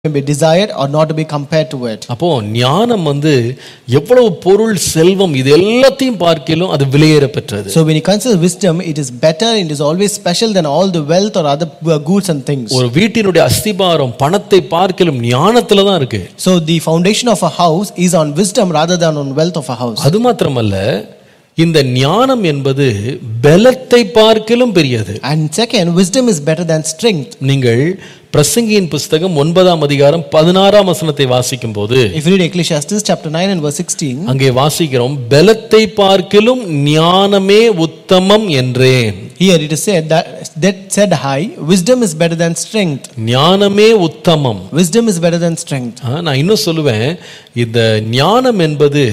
may be desired or not to be compared to it. அப்போ ஞானம் வந்து எவ்வளவு பொருள் செல்வம் இது எல்லாத்தையும் பார்க்கிலும் அது விலையேற பெற்றது So when you consider wisdom, it is better, it is always special than all the wealth or other uh, goods and things. ஒரு வீட்டினுடைய அஸ்திபாரம் பணத்தை பார்க்கிலும் ஞானத்துல தான் இருக்கு So the foundation of a house is on wisdom rather than on wealth of a house. அது மாத்திரமல்ல இந்த ஞானம் என்பது பலத்தை பார்க்கிலும் பெரியது And second, wisdom is better than strength. நீங்கள் பிரசங்கியின் புஸ்தகம் ஒன்பதாம் அதிகாரம் பதினாறாம் வசனத்தை வாசிக்கும் போது If you read Ecclesiastes chapter 9 and verse 16, அங்கே வாசிக்கிறோம் பலத்தை பார்க்கிலும் ஞானமே உத்தமம் என்றேன் here it is said that that said high, wisdom is better than strength. ஞானமே உத்தமம் Wisdom is better than strength. ஆ, நான் இன்னும் சொல்லுவேன் இந்த ஞானம் என்பது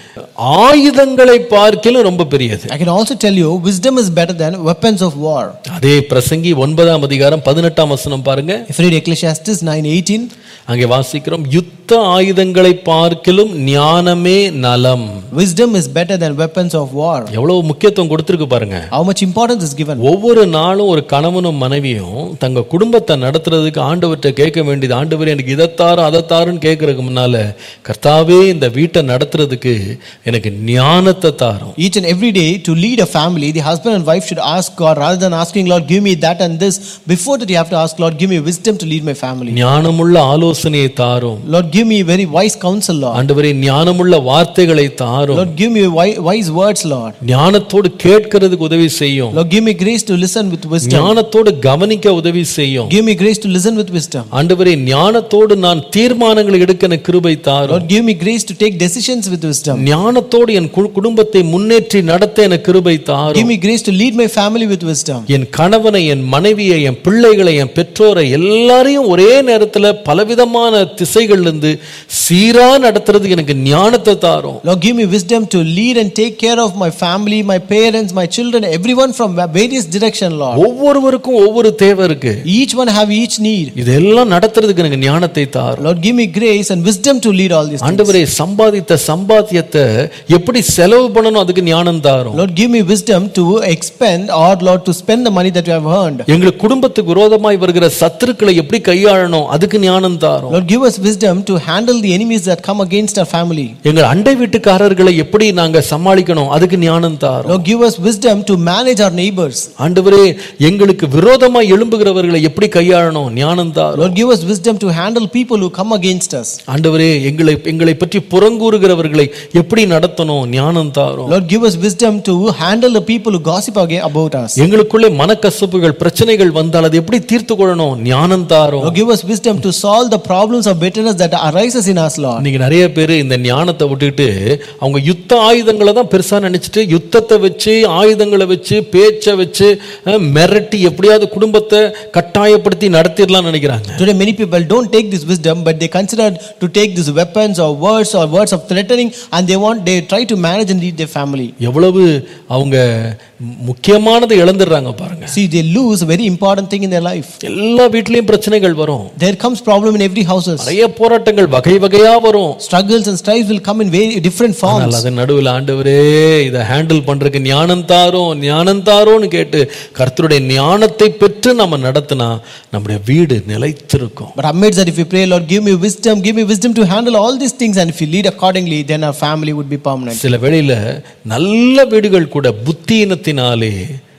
ஆயுதங்களை பார்க்கிலும் ரொம்ப பெரியது I can also tell you, wisdom is better than weapons of war. அதே பிரசங்கி ஒன்பதாம் அதிகாரம் பதினெட்டாம் வசனம் பாருங்க If you read Ecclesiastes 9:18, அங்கே வாசிக்கிறோம் யுத்த ஆயுதங்களை பார்க்கிலும் ஞானமே நலம் wisdom is better than weapons of war. எவ்வளவு முக்கியத்துவம் கொடுத்திருக்கு பாருங்க How much importance is given? ஒவ்வொரு நாளும் ஒரு கணவனும் மனைவியும் தங்க குடும்பத்தை நடத்துறதுக்கு ஆண்டவர்கிட்ட கேட்க வேண்டியது ஆண்டவர் எனக்கு இதைத்தாரும் அதைத்தாருன்னு கேட்கறதுக்கு முன்னால கர்த்தாவே இந்த வீட்டை நடத்துறதுக்கு எனக்கு ஞானத்தை தாரும் Each and every day, to lead a family, the husband and wife should ask God rather than asking, Lord, give me that and this. Before that, you have to ask, Lord, give me wisdom to lead my family. ஞானமுள்ள ஆலோசனையை தாரும் Lord, give me very wise counsel, Lord. ஆண்டவரே ஞானமுள்ள வார்த்தைகளை தாரும் Lord, give me wi- wise words, Lord. ஞானத்தோடு கேட்கறதுக்கு உதவி செய்யும் Lord, give me grace to listen with wisdom. ஞானத்தோடு கவனிக்க உதவி செய்யும் Give me grace to listen with wisdom. ஆண்டவரே ஞானத்தோடு நான் தீர்மானங்களை எடுக்க எனக்கு கிருபை தாரும் Lord, give me grace to take decisions with wisdom. ஞானத்தோடு என் கு- குடும்பத்தை முன்னேற்றி நடத்த எனக்கு கிருபை Give தாரும் me grace to lead my family with wisdom. என் கணவனை என் மனைவியை என் பிள்ளைகளை என் பெற்றோரை எல்லாரையும் ஒரே நேரத்துல பலவிதமான திசைகள்ல இருந்து சீரா நடத்துறது எனக்கு ஞானத்தை தாரும் Lord, give me wisdom to lead and take care of my family, my parents, my children, everyone from various direction, Lord. ஒவ்வொருவருக்கும் ஒவ்வொரு தேவை இருக்கு Each one have each need. இதெல்லாம் நடத்துறதுக்கு எனக்கு ஞானத்தை தாரும் Lord, give me grace and wisdom to lead all these things. ஆண்டவரே சம்பாதித்த சம்பாத்தியத்தை எப்படி செலவு பண்ணணும் அதுக்கு ஞானம் தாரும் Lord, give me wisdom to expend or Lord to spend the money that you have earned. எங்களுக்கு குடும்பத்துக்கு விரோதமாய் வருகிற சத்துருக்களை எப்படி கையாளணும் அதுக்கு ஞானம் தாரும் Lord, give us wisdom to handle the enemies that come against our family. எங்கள் அண்டை வீட்டுக்காரர்களை எப்படி நாங்க சமாளிக்கணும் அதுக்கு ஞானம் தாரும் Lord, give us wisdom to manage our neighbors. ஆண்டவரே எங்களுக்கு விரோதமாய் எழும்புகிறவர்களை எப்படி கையாளணும் ஞானம் தாரும் Lord, give us wisdom to handle people who come against us. ஆண்டவரே எங்களை எங்களை பற்றி புறங்கூறுகிறவர்களை எப்படி நடத்தணும் ஞானம் தாரும் Lord, give us wisdom to handle the people who gossip aga- about us. எங்களுக்குள்ளே மனக்கசப்புகள் பிரச்சனைகள் வந்தால் அதை எப்படி தீர்த்து கொள்ளணும் ஞானம் தாரும் Lord, give us wisdom to solve the problems of bitterness that arises in us, Lord. இன்னைக்கு நிறைய பேர் இந்த ஞானத்தை விட்டுட்டு அவங்க யுத்த ஆயுதங்களை தான் பெருசா நினைச்சிட்டு யுத்தத்தை வச்சு ஆயுதங்களை வச்சு பேச்சை வச்சு அஹ், மிரட்டி எப்படியாவது குடும்பத்தை கட்டாயப்படுத்தி நடத்திடலாம் நினைக்கிறாங்க Today, many people don't take this wisdom, but they consider to take these weapons or words or words of threatening, and they want they try to manage and lead their family. எவ்வளவு அவங்க முக்கியமானதை இழந்துடுறாங்க பாருங்க See, they lose a very important thing in their life. எல்லா வீட்லயும் பிரச்சனைகள் வரும் There comes problem in every houses. நிறைய போராட்டங்கள் வகை வகையா வரும் Struggles and strife will come in very different ஆனால் forms. அதன் நடுவில் ஆண்டவரே இதை ஹேண்டில் பண்றதுக்கு ஞானம் தாரும் ஞானம் தாரோன்னு கேட்டு கர்த்தருடைய ஞானத்தை பெற்று நம்ம நடத்தினா நம்முடைய வீடு நிலைத்திருக்கும் But amidst that, if we pray, Lord, give me wisdom, give me wisdom to handle all these things, and if you lead accordingly, then our family would be permanent. சில வேளையில நல்ல வீடுகள் கூட புத்தியினத்தினாலே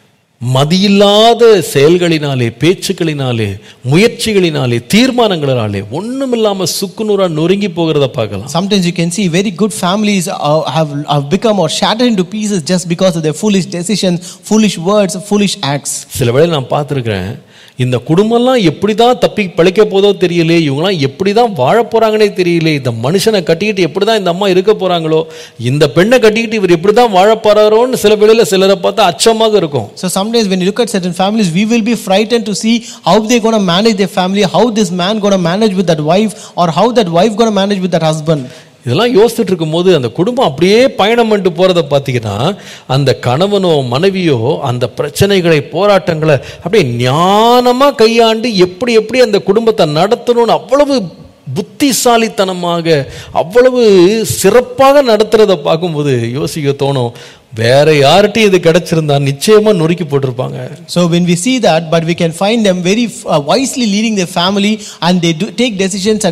மதியில்லாத செயல்களினாலே பேச்சுக்களினாலே முயற்சிகளினாலே தீர்மானங்களினாலே ஒண்ணுமில்லாம சுக்குநூறா நொறுங்கி போகிறத பார்க்கலாம் Sometimes you can see very good families uh, have, have become or shattered into pieces just because of their foolish decisions, foolish words, foolish acts. சில வேளை நான் பார்த்துருக்கிறேன் இந்த குடும்பம்லாம் எப்படி தான் தப்பி பிழைக்க போதோ தெரியல இவங்களாம் எப்படி தான் வாழ போறாங்கன்னே தெரியல இந்த மனுஷனை கட்டிக்கிட்டு எப்படி தான் இந்த அம்மா இருக்க போறாங்களோ இந்த பெண்ணை கட்டிக்கிட்டு இவர் எப்படி தான் வாழ போறாரோன்னு சில வேளையில சிலரை பார்த்தா அச்சமாக இருக்கும் So sometimes when you look at certain families, we will be frightened to see how they're going to manage their family, how this man going to manage with that wife, or how that wife going to manage with that husband. இதெல்லாம் யோசிச்சுட்டு இருக்கும்போது அந்த குடும்பம் அப்படியே பயணம் பண்ணிட்டு போறத பார்த்தீங்கன்னா அந்த கணவனோ மனைவியோ அந்த பிரச்சனைகளை போராட்டங்களை அப்படியே ஞானமா கையாண்டு எப்படி எப்படி அந்த குடும்பத்தை நடத்தணும்னு அவ்வளவு புத்திசாலித்தனமாக அவ்வளவு சிறப்பாக நடத்துறத பார்க்கும்போது யோசிக்க தோணும் வேற யார்கிட்டயும் இது கிடைச்சிருந்தா நிச்சயமா நொறுக்கி போட்டிருப்பாங்க So when we see that, but we can find them very uh, wisely leading their family and they do take decisions and